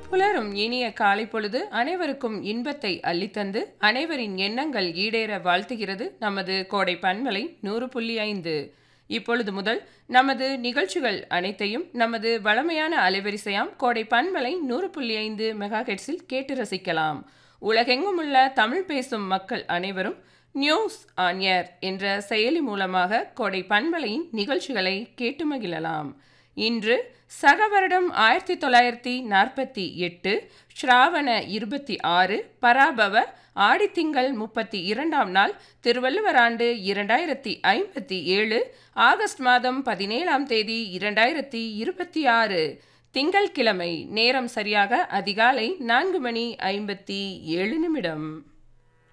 புலரும் இனிய காலை பொழுது அனைவருக்கும் இன்பத்தை அள்ளித்தந்து அனைவரின் எண்ணங்கள் ஈடேற வாழ்த்துகிறது நமது கோடை பன்மலை நூறு புள்ளி ஐந்து இப்பொழுது முதல் நமது நிகழ்ச்சிகள் அனைத்தையும் நமது வளமையான அலைவரிசையாம் கோடை பன்மலை நூறு புள்ளி ஐந்து மெகா ஹெட்ஸில் கேட்டு ரசிக்கலாம் உலகெங்கும் உள்ள தமிழ் பேசும் மக்கள் அனைவரும் நியூஸ் ஆன் ஏர் என்ற செயலி மூலமாக கோடை பண்பலையின் நிகழ்ச்சிகளை கேட்டு மகிழலாம் இன்று சக வருடம் ஆயிரத்தி தொள்ளாயிரத்தி நாற்பத்தி எட்டு ஸ்ராவண இருபத்தி ஆறு பராபவ ஆடித்திங்கள் முப்பத்தி இரண்டாம் நாள் திருவள்ளுவர் ஆண்டு இரண்டாயிரத்தி ஐம்பத்தி ஏழு ஆகஸ்ட் மாதம் பதினேழாம் தேதி இரண்டாயிரத்தி இருபத்தி ஆறு திங்கள்கிழமை நேரம் சரியாக அதிகாலை நான்கு மணி ஐம்பத்தி ஏழு நிமிடம்